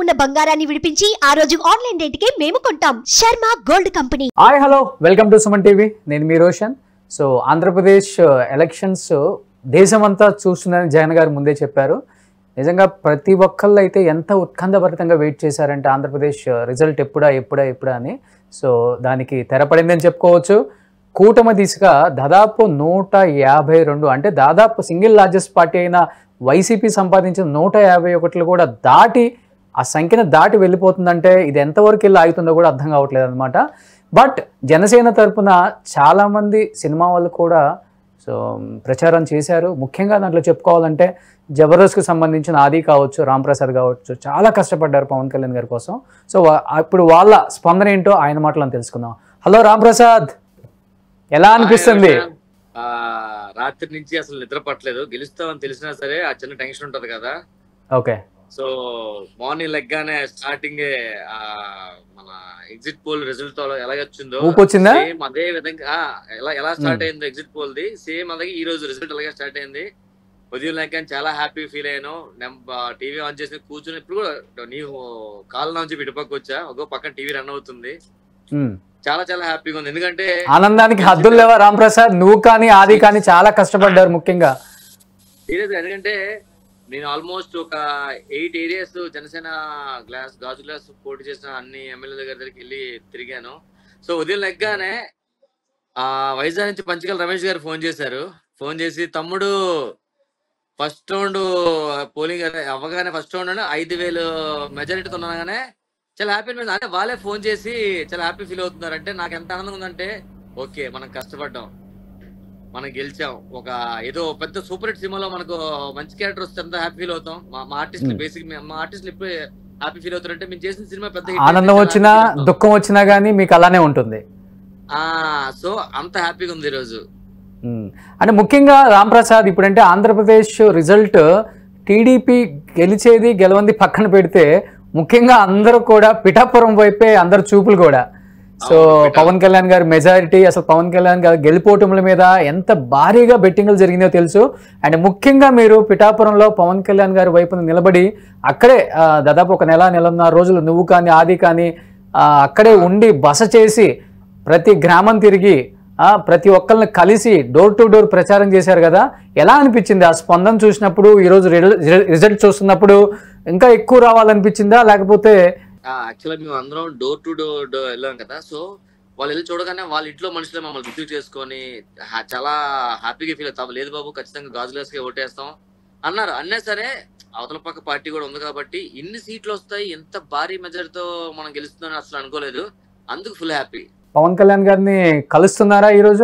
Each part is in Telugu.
ఉన్న బంగారాన్ని విడిపించి ఆ రోజు ఆన్లైన్ రేటుకే మేము కొంటాం Sharma gold company hi hello welcome to Suman TV నేను మీ రోషన్ సో ఆంధ్రప్రదేశ్ ఎలక్షన్స్ దేశమంతా చూస్తుందని జగన్ గారు ముందే చెప్పారు నిజంగా ప్రతి ఒక్కళ్ళు అయితే ఎంత ఉత్కంఠభరితంగా వెయిట్ చేశారంటే ఆంధ్రప్రదేశ్ రిజల్ట్ ఎప్పుడా ఎప్పుడా ఎప్పుడా అని సో దానికి తెరపడిందని చెప్పుకోవచ్చు కూటమి దిశగా దాదాపు నూట యాభై రెండు అంటే దాదాపు సింగిల్ లార్జెస్ట్ పార్టీ అయిన వైసీపీ సంపాదించిన నూట యాభై ఒకటిలు కూడా దాటి ఆ సంఖ్యను దాటి వెళ్ళిపోతుందంటే ఇది ఎంతవరకు వెళ్ళి ఆగుతుందో కూడా అర్థం కావట్లేదు అనమాట బట్ జనసేన తరపున చాలామంది సినిమా వాళ్ళు కూడా సో ప్రచారం చేశారు ముఖ్యంగా దాంట్లో చెప్పుకోవాలంటే జబర్దస్త్కి సంబంధించిన ఆది కావచ్చు రామ్ ప్రసాద్ కావచ్చు చాలా కష్టపడ్డారు పవన్ కళ్యాణ్ గారి కోసం సో వా- ఇప్పుడు వాళ్ళ స్పందన ఏంటో ఆయన మాటలను తెలుసుకుందాం హలో రామ్ ప్రసాద్ ఎలా అనిపిస్తుంది ఆ రాత్రి నుంచి అసలు నిద్ర పట్టలేదు గెలుస్తామని తెలిసినా సరే ఆ చిన్న టెన్షన్ ఉంటది కదా ఓకే సో మార్నింగ్ లెగ్గానే స్టార్టింగ్ ఆ మన ఎగ్జిట్ పోల్ రిజల్ట్ ఎలాగ వచ్చిందో ఊపు వచ్చిందా? సేమ్ అదే విధంగా ఆ, ఎలా ఎలా స్టార్ట్ అయిందో ఎగ్జిట్ పోల్ ది సేమ్ అలాగే ఈ రోజు రిజల్ట్ అలాగే స్టార్ట్ అయింది ఉదయం లెగ్గానే చాలా హ్యాపీ ఫీల్ అయ్యాను టీవీ ఆన్ చేసి కూర్చుని ఇప్పుడు కూడా నీవు కాల్ నుంచి ఇటుపక్క వచ్చా ఒక పక్కన టీవీ రన్ అవుతుంది ఉమ్. చాలా చాలా హ్యాపీగా ఉంది ఎందుకంటే ఆనందానికి హద్దులు లేవా రామ్ ప్రసాద్ నువ్వు కానీ ఆది కానీ చాలా కష్టపడ్డారు ముఖ్యంగా సీరియస్ ఎందుకంటే నేను ఆల్మోస్ట్ ఒక ఎయిట్ ఏరియాస్ జనసేన గ్లాస్ గాజు గ్లాస్ పోటీ చేసిన అన్ని ఎమ్మెల్యే దగ్గర దగ్గరికి వెళ్ళి తిరిగాను సో ఉదయం లెగ్గానే ఆ వైజాగ్ నుంచి పంచకల రమేష్ గారు ఫోన్ చేశారు ఫోన్ చేసి తమ్ముడు ఫస్ట్ రౌండ్ పోలింగ్ అవ్వగానే ఫస్ట్ రౌండ్ ఐదు వేలు మెజారిటీతో ఉన్నాగానే చాలా హ్యాపీ అంటే వాళ్ళే ఫోన్ చేసి చాలా హ్యాపీ ఫీల్ అవుతున్నారు అంటే నాకు ఎంత ఆనందంగా ఉందంటే ఓకే మనం కష్టపడ్డాం మనం గెలిచాం ఒక ఏదో పెద్ద సూపర్ హిట్ సినిమాలో మనకు మంచి క్యారెక్టర్ వస్తే ఎంత హ్యాపీ ఫీల్ అవుతాం మా మా ఆర్టిస్ట్ Hmm. బేసిక్ మా ఆర్టిస్టులు ఎప్పుడు హ్యాపీ ఫీల్ అవుతారంటే మేము చేసిన సినిమా పెద్ద hit ఆనందం అయితే వచ్చినా చాలా happy feel అవుతాం. దుఃఖం వచ్చినా కానీ మీకు అలానే ఉంటుంది ఆ సో అంత హ్యాపీగా ఉంది ఈరోజు ఉమ్. అంటే ముఖ్యంగా రామ్ ప్రసాద్ ఇప్పుడంటే ఆంధ్రప్రదేశ్ రిజల్ట్ టీడీపీ గెలిచేది గెలవంది పక్కన పెడితే ముఖ్యంగా అందరూ కూడా పిఠాపురం వైపే అందరు చూపులు కూడా సో అవును, పిఠా- పవన్ కళ్యాణ్ గారి మెజారిటీ అసలు పవన్ కళ్యాణ్ గారి గెలిపోవటముల మీద ఎంత భారీగా బెట్టింగ్లు జరిగిందో తెలుసు అండ్ ముఖ్యంగా మీరు పిఠాపురంలో పవన్ కళ్యాణ్ గారి వైపున నిలబడి అక్కడే ఆ, దాదాపు ఒక నెల నెలన్నర రోజులు నువ్వు కానీ ఆది కానీ ఆ, అక్కడే ఉండి బస చేసి ప్రతి గ్రామం తిరిగి ఆ, ప్రతి ఒక్కరిని కలిసి డోర్ టు డోర్ ప్రచారం చేశారు కదా ఎలా అనిపించింది ఆ స్పందన చూసినప్పుడు ఈరోజు రిజల్ట్ చూస్తున్నప్పుడు ఇంకా ఎక్కువ రావాలనిపించిందా లేకపోతే యాక్చువల్గా మేము అందరం డోర్ టు డోర్ వెళ్ళాం కదా సో వాళ్ళు వెళ్ళి చూడగానే వాళ్ళ ఇంట్లో మనుషులే మమ్మల్ని రిసీవ్ చేసుకొని హా- చాలా హ్యాపీగా ఫీల్ అవుతాం లేదు బాబు ఖచ్చితంగా గాజులేసుకే ఓటేస్తాం అన్నారు అన్నా సరే అవతల పక్క పార్టీ కూడా ఉంది కాబట్టి ఇన్ని సీట్లు వస్తాయి ఎంత భారీ మెజార్టీతో మనం గెలుస్తుందని అసలు అనుకోలేదు అందుకు ఫుల్ హ్యాపీ పవన్ కళ్యాణ్ గారిని కలుస్తున్నారా ఈరోజు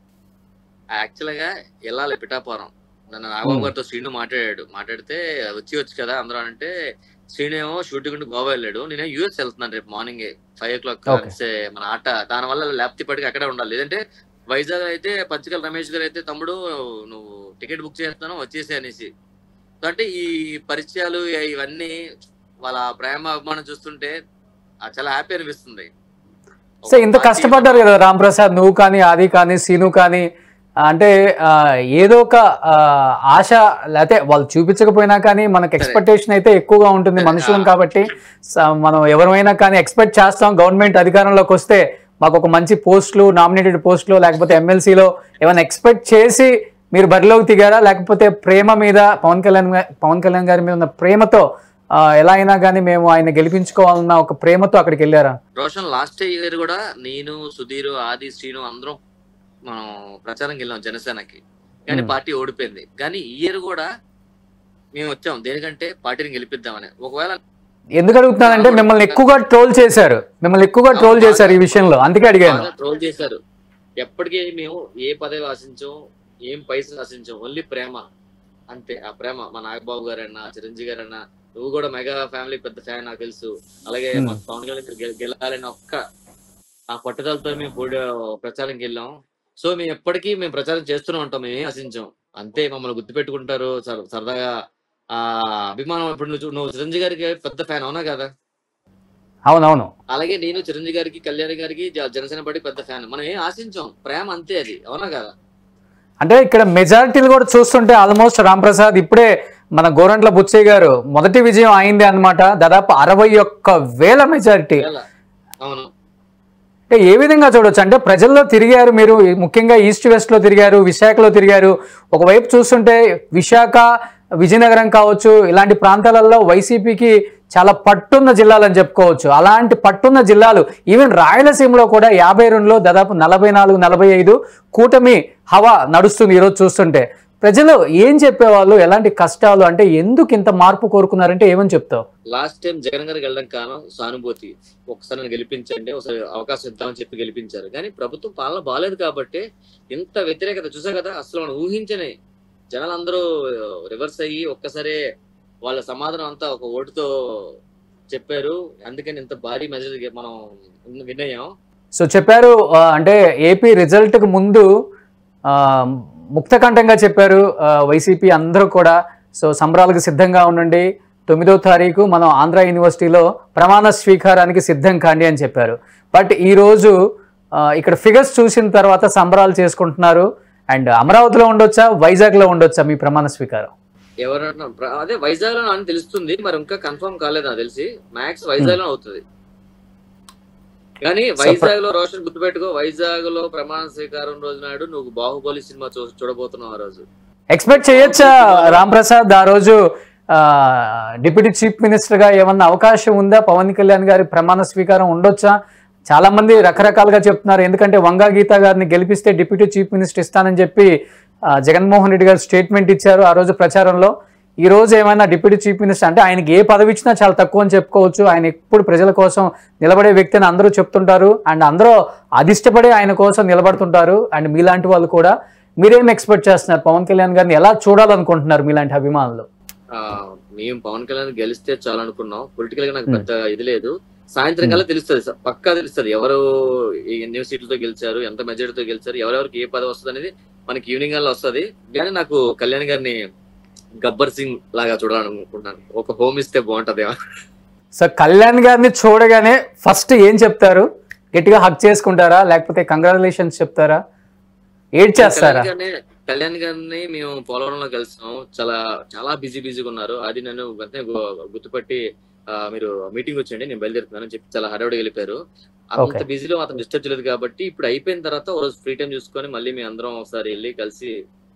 యాక్చువల్ గా వెళ్ళాలి పిఠాపురం నన్ను నాగబాబు గారితో శ్రీను మాట్లాడాడు మాట్లాడితే వచ్చి వచ్చి కదా అందరూ అంటే శ్రీను ఏమో షూటింగ్ ఉండి గోవా వెళ్ళాడు నేను యూఎస్ వెళ్తున్నాను రేపు morning five o'clock Okay. మన ఆట దాని వల్ల లేకపోతే పడికి అక్కడే ఉండాలి లేదంటే వైజాగ్ అయితే పచ్చికల రమేష్ గారు అయితే తమ్ముడు నువ్వు టికెట్ బుక్ చేస్తాను వచ్చేసి అనేసి సో అంటే ఈ పరిచయాలు ఇవన్నీ వాళ్ళ ప్రేమ అభిమానం చూస్తుంటే ఆ చాలా హ్యాపీ అనిపిస్తుంది సో ఇంత కష్టపడ్డారు కదా రామ్ ప్రసాద్ నువ్వు కానీ ఆది కానీ సీను కానీ ఆ, అంటే ఆ, ఏదో ఒక ఆ, ఆశ లేకపోతే వాళ్ళు చూపించకపోయినా కానీ మనకు ఎక్స్పెక్టేషన్ అయితే ఎక్కువగా ఉంటుంది మనుషులం కాబట్టి స- మనం ఎవరైనా కానీ ఎక్స్పెక్ట్ చేస్తాం గవర్నమెంట్ అధికారంలోకి వస్తే మాకు ఒక మంచి పోస్టులు నామినేటెడ్ పోస్టులు లేకపోతే ఎమ్మెల్సీలో ఏమైనా ఎక్స్పెక్ట్ చేసి మీరు బరిలోకి దిగారా లేకపోతే ప్రేమ మీద పవన్ కళ్యాణ్ గా- పవన్ కళ్యాణ్ గారి మీద ఉన్న ప్రేమతో ఆ, ఎలా అయినా కానీ మేము ఆయన గెలిపించుకోవాలన్న ఒక ప్రేమతో అక్కడికి వెళ్ళారా రోషన్ లాస్ట్ ఇయర్ కూడా నేను సుధీర్ ఆది శ్రీను అందరం మనం ప్రచారంకి వెళ్ళాం జనసేనకి కానీ Hmm. పార్టీ ఓడిపోయింది కానీ ఈ ఇయర్ కూడా మేము వచ్చాం దేనికంటే పార్టీని గెలిపిద్దామని ఒకవేళ ఎందుకు అడుగుతున్నానంటే మిమ్మల్ని ఎక్కువగా ట్రోల్ చేశారు మిమ్మల్ని ఎక్కువగా ట్రోల్ చేశారు ఈ విషయంలో అందుకే అడిగాను ట్రోల్ చేశారు ఎప్పటికీ మేము ఏ పదవి ఆశించాం ఏం పైసలు ఆశించాం ఓన్లీ ప్రేమ అంతే ఆ ప్రేమ మా నాగబాబు గారన్నా చిరంజీవి గారన్నా నువ్వు కూడా మెగా ఫ్యామిలీ పెద్ద ఫ్యాన్ నాకు తెలుసు అలాగే Hmm. మా పవన్ కళ్యాణ్ గారు గెల- గెలాలని ఒక్క ఆ పట్టుదలతో మేము పోటీ ప్రచారంకి వెళ్ళాం సో మేము ఎప్పటికీ మేము ప్రచారం చేస్తూనే ఉంటాం మేము ఏం ఆశించాం అంతే మమ్మల్ని గుర్తుపెట్టుకుంటారు సర- సరదాగా ఆ అభిమానం ఇప్పుడు నువ్వు చూ- నువ్వు చిరంజీవి గారికి పెద్ద ఫ్యాన్ అవునా కదా అవునవును అలాగే నేను చిరంజీవి గారికి కళ్యాణ్ గారికి జ- జనసేన పార్టీ పెద్ద ఫ్యాన్ మనం ఏం ఆశించాం ప్రేమ అంతే అది అవునా కదా అంటే ఇక్కడ మెజారిటీలు కూడా చూస్తుంటే ఆల్మోస్ట్ రామ్ ప్రసాద్ ఇప్పుడే మన గోరంట్ల బుచ్చయ్య గారు మొదటి విజయం అయింది అన్నమాట దాదాపు అరవై ఒక్క వేల మెజారిటీ ఎలా? అవును అంటే ఏ విధంగా చూడొచ్చు అంటే ప్రజల్లో తిరిగారు మీరు ముఖ్యంగా ఈస్ట్ వెస్ట్ లో తిరిగారు విశాఖలో తిరిగారు ఒకవైపు చూస్తుంటే విశాఖ విజయనగరం కావచ్చు ఇలాంటి ప్రాంతాలలో వైసీపీకి చాలా పట్టున్న జిల్లాలు అని చెప్పుకోవచ్చు అలాంటి పట్టున్న జిల్లాలు ఈవెన్ రాయలసీమలో కూడా యాభై రెండులో దాదాపు నలభై నాలుగు నలభై ఐదు కూటమి హవా నడుస్తుంది ఈరోజు చూస్తుంటే ప్రజలు ఏం చెప్పేవాళ్ళు ఎలాంటి కష్టాలు అంటే ఎందుకు ఇంత మార్పు కోరుకున్నారంటే ఏమని చెప్తావు లాస్ట్ టైం జగన్ గారికి వెళ్ళడం కారణం సానుభూతి ఒకసారి నన్ను గెలిపించండి ఒకసారి అవకాశం ఇద్దామని చెప్పి గెలిపించారు కానీ ప్రభుత్వం పాలన బాగాలేదు కాబట్టి ఇంత వ్యతిరేకత చూసా కదా అసలు మనం ఊహించని జనాలు అందరూ రివర్స్ అయ్యి ఒక్కసారి వాళ్ళ సమాధానం అంతా ఒక ఓటుతో చెప్పారు అందుకని ఇంత భారీ మెజర్ మనం వినయం సో చెప్పారు ఆ, అంటే ఏపీ రిజల్ట్కి ముందు ఆ, ముక్తకంఠంగా చెప్పారు ఆ, వైసీపీ అందరూ కూడా సో సంబరాలకు సిద్ధంగా ఉండండి తొమ్మిదో తారీఖు మనం ఆంధ్ర యూనివర్సిటీలో ప్రమాణ స్వీకారానికి సిద్ధం కాండి అని చెప్పారు బట్ ఈరోజు ఆ, ఇక్కడ ఫిగర్స్ చూసిన తర్వాత సంబరాలు చేసుకుంటున్నారు అండ్ అమరావతిలో ఉండొచ్చా వైజాగ్లో ఉండొచ్చా మీ ప్రమాణ స్వీకారం ఎవరన్నా ప్ర- అదే వైజాగ్ లో అని తెలుస్తుంది మరి ఇంకా కన్ఫర్మ్ కాలేదు నాకు తెలిసి మ్యాక్స్ వైజాగ్ లో అవుతుంది కానీ వైజాగ్ లో రోషన్ గుర్తుపెట్టుకో వైజాగ్ లో ప్రమాణ స్వీకారం రోజు నాడు నువ్వు బాహుబలి సినిమా చూ చూడబోతున్నావు ఆ రోజు ఎక్స్పెక్ట్ చేయొచ్చా రామ్ ప్రసాద్ ఆ రోజు ఆ, డిప్యూటీ చీఫ్ మినిస్టర్ గా ఏమన్నా అవకాశం ఉందా పవన్ కళ్యాణ్ గారి ప్రమాణ స్వీకారం ఉండొచ్చా చాలా మంది రకరకాలుగా చెప్తున్నారు ఎందుకంటే వంగా గీత గారిని గెలిపిస్తే డిప్యూటీ చీఫ్ మినిస్టర్ ఇస్తానని చెప్పి ఆ, జగన్మోహన్ రెడ్డి గారు స్టేట్మెంట్ ఇచ్చారు ఆ రోజు ప్రచారంలో ఈ రోజు ఏమైనా డిప్యూటీ చీఫ్ మినిస్టర్ అంటే ఆయనకి ఏ పదవి ఇచ్చినా చాలా తక్కువ అని చెప్పుకోవచ్చు ఆయన ఎప్పుడు ప్రజల కోసం నిలబడే వ్యక్తి అని అందరూ చెప్తుంటారు అండ్ అందరూ అదిష్టపడి ఆయన కోసం నిలబడుతుంటారు అండ్ మీలాంటి వాళ్ళు కూడా మీరేం ఎక్స్పెక్ట్ చేస్తున్నారు పవన్ కళ్యాణ్ గారిని ఎలా చూడాలనుకుంటున్నారు మీలాంటి అభిమానులు ఆ, మేము పవన్ కళ్యాణ్ గెలిస్తే చాలు అనుకున్నాం పొలిటికల్ గా నాకు పెద్ద ఇది లేదు సాయంత్రం కల్లా తెలుస్తుంది సార్ పక్కా తెలుస్తుంది ఎవరు ఎన్ని సీట్లతో గెలిచారు ఎంత మెజారిటీతో గెలిచారు ఎవరెవరికి ఏ పదవి వస్తుంది అనేది మనకి ఈవినింగ్ అలా వస్తుంది కానీ నాకు కళ్యాణ్ గారిని గబ్బర్ సింగ్ లాగా చూడాలనుకుంటున్నాను ఒక హోమ్ ఇస్తే బాగుంటదేమో సో కళ్యాణ్ గారిని చూడగానే ఫస్ట్ ఏం చెప్తారు గట్టిగా హక్ చేసుకుంటారా లేకపోతే కంగ్రాచులేషన్స్ చెప్తారా ఏడ్ చేస్తారా కళ్యాణ్ గారిని కళ్యాణ్ గారిని మేము పోలవరంలో కలిసాం చాలా చాలా బిజీ బిజీగా ఉన్నారు అది నన్ను వెంటనే గు- గుర్తుపట్టి ఆ, మీరు మీటింగ్ వచ్చేయండి నేను బయలుదేరుతున్నాను అని చెప్పి చాలా హడావుడి వెళ్ళిపోయారు అంత Okay. బిజీలో అతను డిస్టర్బ్ చేయలేదు కాబట్టి ఇప్పుడు అయిపోయిన తర్వాత ఒక రోజు ఫ్రీ టైం చూసుకొని మళ్ళీ మీ అందరం ఒకసారి వెళ్ళి కలిసి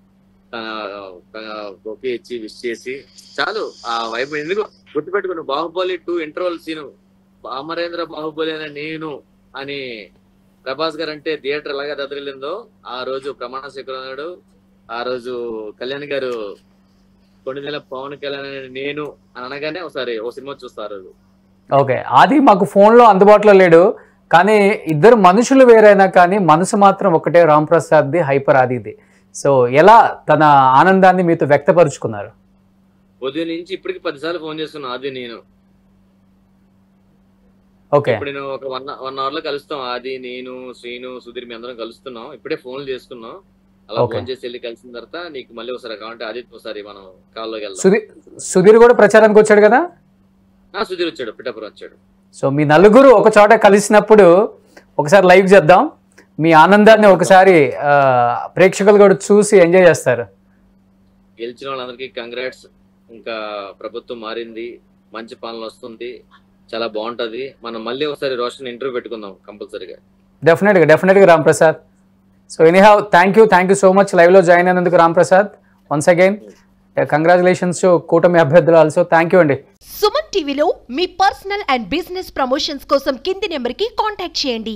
ఓకే ఇచ్చి విష్ చేసి చాలు ఆ వైపు ఎందుకు గుర్తుపెట్టుకుని Baahubali two interval scene Amarendra Baahubali అనే నేను అని ప్రభాస్ గారు అంటే థియేటర్ ఎలాగా దదరిల్లిందో ఆ రోజు ప్రమాణ స్వీకారం నాడు ఆ రోజు కళ్యాణ్ గారు కొన్ని నెల పవన్ కళ్యాణ్ అనే నేను అని అనగానే ఒకసారి ఓ సినిమా చూస్తా ఆ రోజు ఓకే అది మాకు ఫోన్లో అందుబాటులో లేడు కానీ ఇద్దరు మనుషులు వేరైనా కానీ మనసు మాత్రం ఒకటే రామ్ ప్రసాద్ది హైపర్ ఆదిది సో ఎలా తన ఆనందాన్ని మీతో వ్యక్తపరుచుకున్నారు ఉదయం నుంచి ఇప్పటికి పదిసార్లు ఫోన్ చేస్తున్నా అది నేను ఓకే ఇప్పుడు నేను ఒక వన్ వన్ అవర్ లో కలుస్తాం అది నేను శ్రీను సుధీర్ మీ అందరం కలుస్తున్నాం ఇప్పుడే ఫోన్లు చేసుకున్నాం అలా Okay. ఫోన్ చేసి వెళ్ళి కలిసిన తర్వాత నీకు మళ్ళీ ఒకసారి కావాలంటే ఆదిత్య ఒకసారి మనం కాల్లోకి వెళ్దాం సుధీర్ సుధీర్ కూడా ప్రచారానికి వచ్చాడు కదా ఆ, సుధీర్ వచ్చాడు పిఠాపురం వచ్చాడు సో మీ నలుగురు ఒక చోట కలిసినప్పుడు ఒకసారి లైవ్ చేద్దాం మీ ఆనందాన్ని ఒకసారి ఆ, ప్రేక్షకులు కూడా చూసి ఎంజాయ్ చేస్తారు గెలిచిన వాళ్ళందరికీ కంగ్రాట్స్ ఇంకా ప్రభుత్వం మారింది మంచి పాలన వస్తుంది చాలా బాగుంటది మనం మళ్ళీ ఒకసారి రోషన్ ఇంటర్వ్యూ పెట్టుకుందాం కంపల్సరీగా డెఫినెట్గా డెఫినెట్గా Ram Prasad so anyhow thank you thank you so much లైవ్లో జాయిన్ అయినందుకు Ram Prasad once again congratulations కూటమి అభ్యర్థులు ఆల్సో థ్యాంక్ యూ అండి సుమన్ టీవీలో మీ పర్సనల్ అండ్ బిజినెస్ ప్రమోషన్స్ కోసం కింది నెంబర్కి కాంటాక్ట్ చేయండి